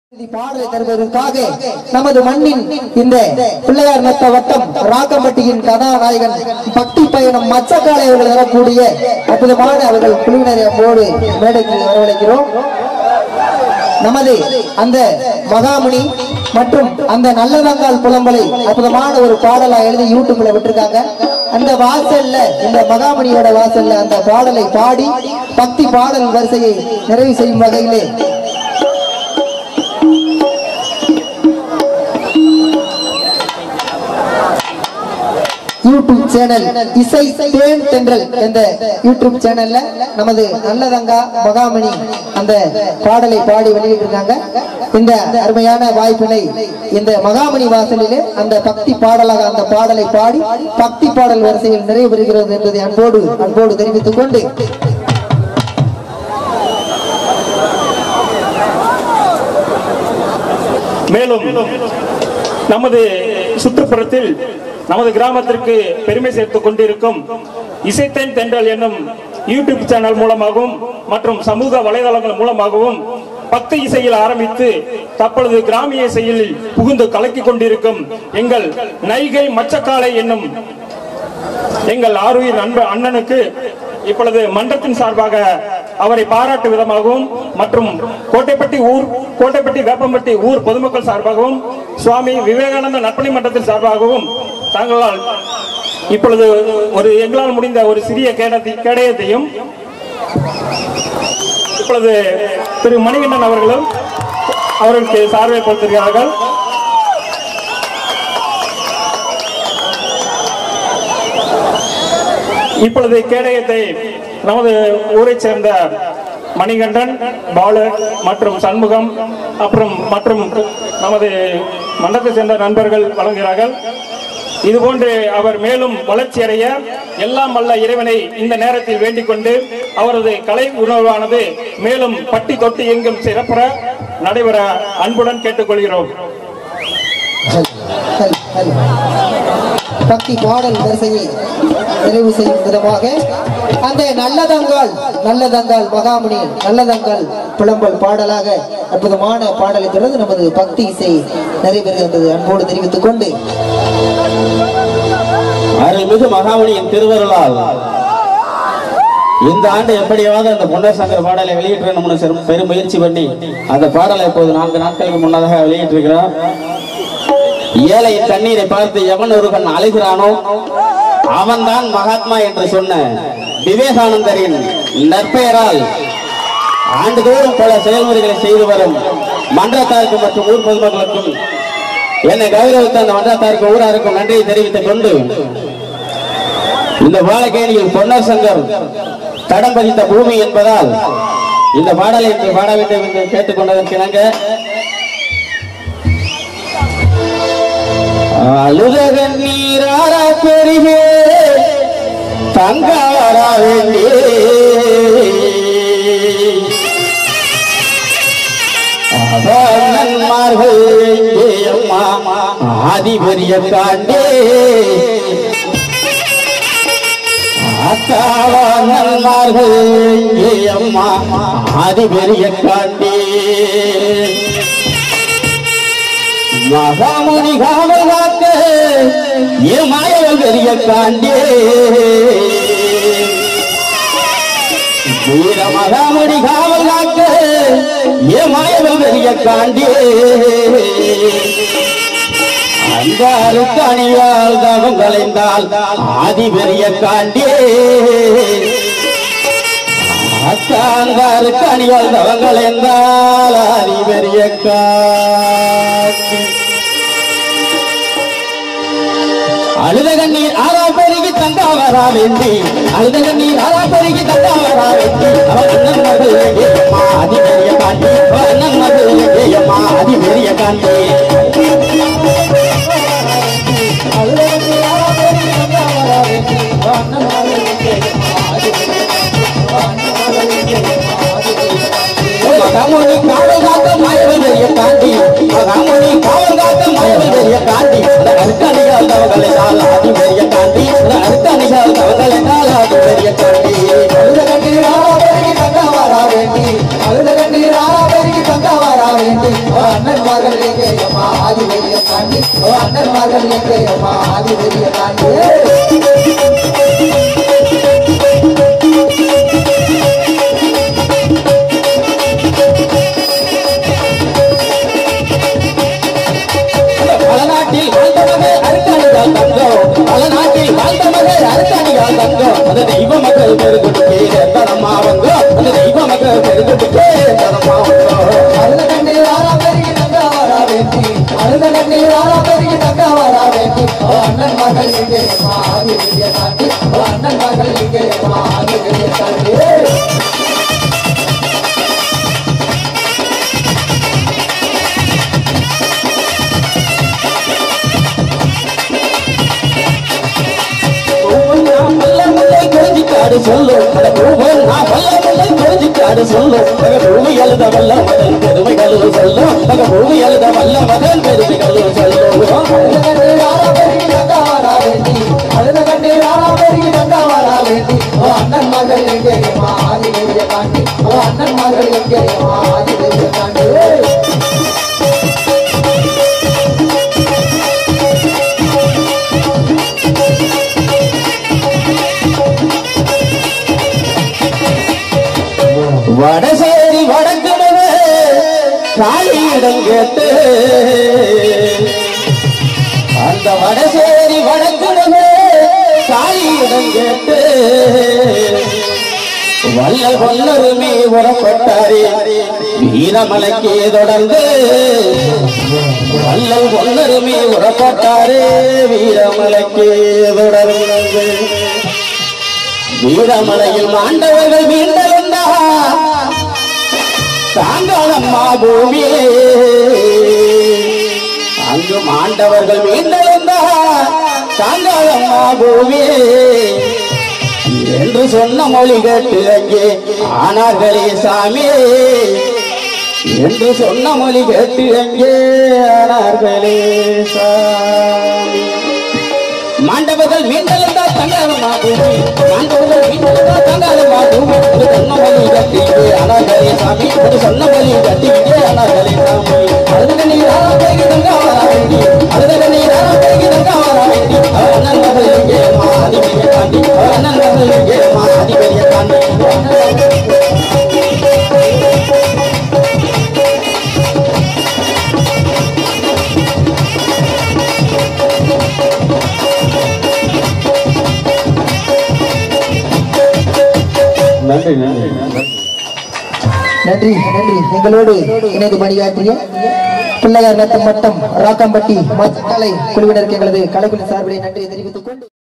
பாடலை தருவதற்காக நமது மண்ணின் இந்த பிள்ளையார் நத்த வட்டம் ராக்கம்பட்டியின் கதாநாயகன் பக்தி பயணம் மச்சக்காலை அவர்கள் தரக்கூடிய அற்புதமான அவர்கள் குழுவினரை அப்போது மேடைக்கு வரவழைக்கிறோம் நமது அந்த மகாமுனி மற்றும் அந்த நல்லதங்கால் புலம்பலை அற்புதமான ஒரு பாடலா எழுதி யூடியூப்ல விட்டுருக்காங்க அந்த வாசல்ல இந்த மகாமுனியோட வாசல்ல அந்த பாடலை பாடி பக்தி பாடல் வரிசையை நிறைவு செய்யும் வகையிலே யூடியூப் சேனல் இசை தேன் தென்றல் என்ற யூடியூப் சேனல்ல நமது நல்லதங்கா மகாமணி அந்த பாடலை பாடி வெளியிட்டிருக்காங்க இந்த அருமையான வாய்ப்பினை இந்த மகாமணி வாசலிலே அந்த பக்தி பாடலாக அந்த பாடலை பாடி பக்தி பாடல் வரிசையில் நிறைவு பெறுகிறது என்பதை அன்போடு அன்போடு தெரிவித்துக் கொண்டு மேலும் நமது சுற்றுப்புறத்தில் நமது கிராமத்திற்கு பெருமை சேர்த்துக் கொண்டிருக்கும் இசைத்தேன் தென்றல் என்னும் யூடியூப் சேனல் மூலமாகவும் மற்றும் சமூக வலைதளங்கள் மூலமாகவும் பக்தி இசையில் ஆரம்பித்து தற்பொழுது கிராமிய இசையில் புகுந்து கலக்கிக் கொண்டிருக்கும் எங்கள் நைகை மச்சக்காலை என்னும் எங்கள் ஆருயிர் அன்பு அண்ணனுக்கு இப்பொழுது மன்றத்தின் சார்பாக அவரை பாராட்டு விதமாகவும் மற்றும் கோட்டைப்பட்டி ஊர் கோட்டைப்பட்டி வேப்பம்பட்டி ஊர் பொதுமக்கள் சார்பாகவும் சுவாமி விவேகானந்த நற்பணி மன்றத்தின் சார்பாகவும் தங்களால் இப்பொழுது ஒரு எங்களால் முடிந்த ஒரு சிறிய கேடத்தை கேடயத்தையும் இப்பொழுது திரு மணிகண்டன் அவர்களும் அவர்களுக்கு சார்பை கொடுத்திருக்கிறார்கள் இப்பொழுது கேடயத்தை நமது ஊரைச் சேர்ந்த மணிகண்டன் பாலர் மற்றும் சண்முகம் அப்புறம் மற்றும் நமது மண்டலத்தை சேர்ந்த நண்பர்கள் வழங்குகிறார்கள் இதுபோன்று அவர் மேலும் வளர்ச்சி அடைய எல்லாம் வல்ல இறைவனை இந்த நேரத்தில் வேண்டிக் கொண்டு அவரது கலை உணர்வானது மேலும் பட்டி தொட்டி எங்கும் சிறப்புற நடைபெற அன்புடன் கேட்டுக்கொள்கிறோம் ஹல், ஹல், ஹல். பக்தி பாடல் வரிசையை நிறைவு செய்யும் விதமாக அந்த நல்லதங்கால் நல்லதங்கால் மகாமுனி நல்லதங்கால் புலம்பல் பாடலாக அற்புதமான பாடலை தொடர்ந்து நமது பக்தி இசை நிறைவேறுகின்றது அன்போடு தெரிவித்துக் கொண்டு அருள்மிகு மகாமணியின் திருவருளால் இந்த ஆண்டு எப்படியாவது அந்த பொன்னர் சங்கர் பாடலை வெளியிட்டணும்னு சிறு- பெரும் முயற்சி பண்ணி அந்த பாடலை இப்போது நான்கு நாட்களுக்கு முன்னதாக வெளியிட்டிருக்கிறார் ஏழை தண்ணீரை பார்த்து எவன் ஒருவன் அழுகிறானோ அவன்தான் மகாத்மா என்று சொன்ன விவேகானந்தரின் நற்பெயரால் ஆண்டுதோறும் பல செயல்முறைகளை செய்து வரும் மன்றத்தாருக்கு மற்றும் ஊர் பொதுமக்களுக்கும் என்னை கௌரவித்த அந்த மன்றத்தாருக்கு ஊராருக்கும் நன்றியை தெரிவித்துக் கொண்டு இந்த வாழைக்கேணியில் பொன்னர் சங்கர் தடம் பதித்த பூமி என்பதால் இந்த பாடலை இன்று பாட வேண்டும் என்று கேட்டுக்கொண்டதற்கிணங்க அழுதக நீராரா பெருகே தங்காரா வேண்டியே அவன்மார்கள் எங்கே அம்மா ஆதிபரிய காண்டே ஆத்தாவான்மார்கள் எங்கே அம்மா ஆதிபரிய காண்டே மகாமுனி காவல் காக்க ஏமாயவல் பெரிய காண்டே வீர மகாமுனி காவல் காக்க ஏமாயவல் பெரிய காண்டே அன்பாருக்கு அணியால் தவம் கலைந்தால் ஆதி பெரிய காண்டே அத்தாங்காருக்கு அணியால் தவம் கலைந்தால் ஆதி பெரிய காண்டே அழுத கண்ணீர் ஆறா பெருகி தந்தா வரா வேண்டி அழுத கண்ணீர் ஆறா பெருகி தந்தா வரா வேண்டி அவன் அண்ணன் மகள் ஏயம்மா அதி பெரிய காண்டி அவன் அண்ணன் மகள் ஏயம்மா அதி பெரிய காண்டி அழுத கண்ணீர் ஆறா பெருகி தந்தா வரா வேண்டி அவன் அண்ணன் மகள் ஏயம்மா அதி பெரிய மகாமணி காவல் காத்த மாயவன் பெரிய காண்டி மகாமணி காவல் காத்த மாயவன் பெரிய காண்டி அந்த அருக்கணிகள் தவங்களை நாள் ஆதி பெரிய காண்டி அந்த அருக்கணிகள் தவங்களை நாள் ஆதி பெரிய காண்டி அழுத கண்ணீர் ஆறா பெருகி தந்தா வரா வேண்டி அழுத கண்ணீர் ஆறா பெருகி தந்தா வரா வேண்டி அண்ணன்மார்கள் எங்கே அம்மா ஆதி வெளிய தாண்டி ஓ அண்ணன்மார்கள் எங்கே அம்மா ஆதி வெளிய தாண்டி பல நாட்டில் வாழ்ந்தவர்கள் அருக்காணிகள் தங்கம் பல நாட்டில் வாழ்ந்தவர்கள் அருக்காணிகள் தங்கம் அந்த தெய்வ மக்கள் பெருகுட்டுக்கே தரமா வந்தோம் அந்த தெய்வ மக்கள் பெருகுட்டுக்கே தரமா வந்தோம் அழுத கண்ணில் ஆறா பெருகி தங்கா வரா வேண்டி அழுத கண்ணில் ஆறா பெருகி தங்கா வரா வேண்டி ஓ அண்ணன் மகள் எங்கே அம்மா ஆதி வெளிய தாண்டி ஓ அண்ணன் மகள் எங்கே அம்மா ஆதி வெளிய தாண்டி பூவன் நான் வல்ல முல்லை குறிஞ்சிக்காடு சொல்லும் அட பூவன் நான் வல்ல முல்லை குறிஞ்சிக்காடு சொல்லும் மக பூமி எழுத வல்ல மகன் பெருமைகளும் சொல்லும் மக பூமி எழுத வல்ல மகன் பெருமைகளும் சொல்லும் அழுத கண்ணில் ஆறா பெருகி தங்கா வரா வேண்டி அழுத கண்ணில் ஆறா பெருகி தங்கா வரா வேண்டி ஓ அண்ணன் மகள் எங்கே அம்மா ஆதி வெளிய தாண்டி ஓ அண்ணன் மகள் எங்கே அம்மா ஆதி வெளிய தாண்டி வடசேரி வடக்கிடவே காளியிடம் கேட்டு அந்த வடசேரி வடக்கிடவே காளியிடம் கேட்டு வல்லல் வல்லருமே உறப்பட்டாரே வீரமலைக்கு தொடர்ந்து வல்லல் வல்லருமே உறப்பட்டாரே வீரமலைக்கு தொடர்ந்து வீரமலையில் மாண்டவர்கள் மீண்டெழுந்தா தாங்காளம்மா பூமியே அங்கு மாண்டவர்கள் மீண்டெழுந்தா தாங்காளம்மா பூமியே என்று சொன்ன மொழி கேட்டு அங்கே ஆனார்களே சாமியே என்று சொன்ன மொழி கேட்டு அங்கே ஆனார்களே சாமி மாண்டவர்கள் மீண்டெழுந்தா தங்காளம்மா பூமி மாண்டவர்கள் மீண்டெழுந்தா தங்காளம்மா பூமி ஒரு சொன்ன வழி கட்டிவிட்டு அனாகலே சாமி ஒரு சொன்ன வழி கட்டிவிட்டு அனாகலே சாமி அழுத நீர் ஆரா பெருகி தங்கா வரா வேண்டி அழுத நீர் ஆரா பெருகி தங்கா வரா வேண்டி அவர் அண்ணன் மகள் எங்கே மாதி பெரிய தாண்டி அவர் அண்ணன் மகள் எங்கே மாதி பெரிய தாண்டி நன்றி நன்றி நன்றி நன்றி எங்களோடு இணைந்து பணியாற்றிய பிள்ளையார் நத்தம் மட்டம் ராக்கம்பட்டி மத்தலை குழுவினருக்கு எங்களது கலைக்குழு சார்பிலே நன்றி தெரிவித்துக் கொண்டு